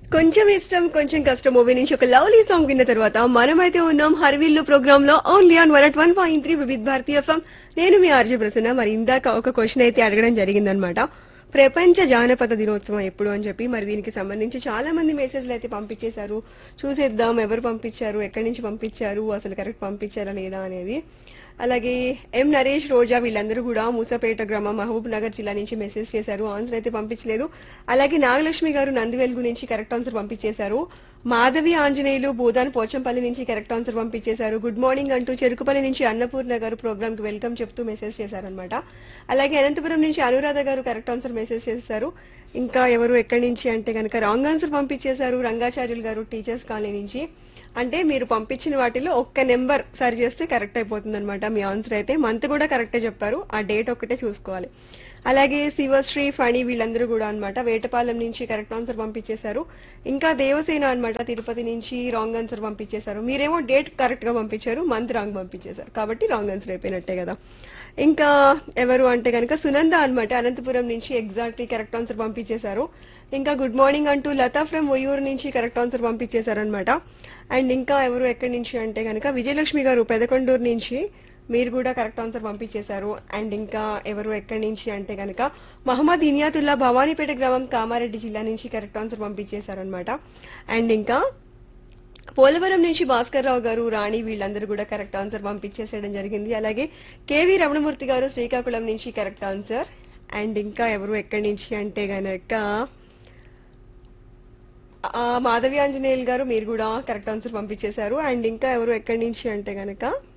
కొంచెం ఇష్టం కొంచెం కష్టం మూవీ నుంచి ఒక లవ్లీ సాంగ్ విన్న తర్వాత మనమైతే ఉన్నాం హర్విల్లు ప్రోగ్రామ్ లో only on one one point three వివిధ భారతీయ ఎఫ్ఎం నేను మీ ఆర్జీ ప్రసన్న మరి ఇందాక ఒక క్వశ్చన్ అయితే అడగడం జరిగిందనమాట ప్రపంచ జానపద దినోత్సవం ఎప్పుడు అని చెప్పి మరి దీనికి సంబంధించి చాలా మంది మెసేజ్లు అయితే పంపించేశారు చూసేద్దాం ఎవరు పంపించారు ఎక్కడి నుంచి పంపించారు అసలు కరెక్ట్ పంపించారా లేదా అనేది అలాగే ఎం నరేష్ రోజా వీళ్ళందరూ కూడా మూసపేట గ్రామం మహబూబ్ నగర్ జిల్లా నుంచి మెసేజ్ చేశారు ఆన్సర్ అయితే పంపించలేదు అలాగే నాగలక్ష్మి గారు నందివెలుగు నుంచి కరెక్ట్ ఆన్సర్ పంపించేశారు మాధవి ఆంజనేయులు భూదాన్ పోచంపల్లి నుంచి కరెక్ట్ ఆన్సర్ పంపించేశారు గుడ్ మార్నింగ్ అంటూ చెరుకుపల్లి నుంచి అన్నపూర్ణ గారు ప్రోగ్రామ్ కి వెల్కమ్ చెప్తూ మెసేజ్ చేశారనమాట అలాగే అనంతపురం నుంచి అనురాధ గారు కరెక్ట్ ఆన్సర్ మెసేజ్ చేశారు ఇంకా ఎవరు ఎక్కడి నుంచి అంటే కనుక రాంగ్ ఆన్సర్ పంపించేశారు రంగాచార్యులు గారు టీచర్స్ కాలనీ నుంచి అంటే మీరు పంపించిన వాటిలో ఒక్క నెంబర్ సరి చేస్తే కరెక్ట్ అయిపోతుంది అనమాట మీ ఆన్సర్ అయితే మంత్ కూడా కరెక్టే చెప్పారు ఆ డేట్ ఒక్కటే చూసుకోవాలి అలాగే శివశ్రీ ఫణి వీళ్ళందరూ కూడా అన్నమాట వేటపాలెం నుంచి కరెక్ట్ ఆన్సర్ పంపించేశారు ఇంకా దేవసేన అన్నమాట తిరుపతి నుంచి రాంగ్ ఆన్సర్ పంపించేశారు మీరేమో డేట్ కరెక్ట్ గా పంపించారు మంత్ రాంగ్ పంపించేశారు కాబట్టి రాంగ్ ఆన్సర్ అయిపోయినట్టే కదా ఇంకా ఎవరు అంటే కనుక సునంద అన్నమాట అనంతపురం నుంచి ఎగ్జాక్ట్లీ కరెక్ట్ ఆన్సర్ పంపించేశారు ఇంకా గుడ్ మార్నింగ్ అంటూ లతా ఫ్రమ్ ఒయూరు నుంచి కరెక్ట్ ఆన్సర్ పంపించేశారు అనమాట అండ్ ఇంకా ఎవరు ఎక్కడి నుంచి అంటే కనుక విజయలక్ష్మి గారు పెదకొండూరు నుంచి మీరు కూడా కరెక్ట్ ఆన్సర్ పంపించేశారు అండ్ ఇంకా ఎవరు ఎక్కడి నుంచి అంటే కనుక మహమ్మద్ ఇనియాతుల్లా భవానీపేట గ్రామం కామారెడ్డి జిల్లా నుంచి కరెక్ట్ ఆన్సర్ పంపించేశారు అనమాట అండ్ ఇంకా పోలవరం నుంచి భాస్కర్ రావు గారు రాణి వీళ్ళందరూ కూడా కరెక్ట్ ఆన్సర్ పంపించేసేయడం జరిగింది అలాగే కేవీ రమణమూర్తి గారు శ్రీకాకుళం నుంచి కరెక్ట్ ఆన్సర్ అండ్ ఇంకా ఎవరు ఎక్కడి నుంచి అంటే గనక ఆ, మాధవి ఆంజనేయులు గారు మీరు కూడా కరెక్ట్ ఆన్సర్ పంపించేశారు అండ్ ఇంకా ఎవరు ఎక్కడి నుంచి అంటే గనక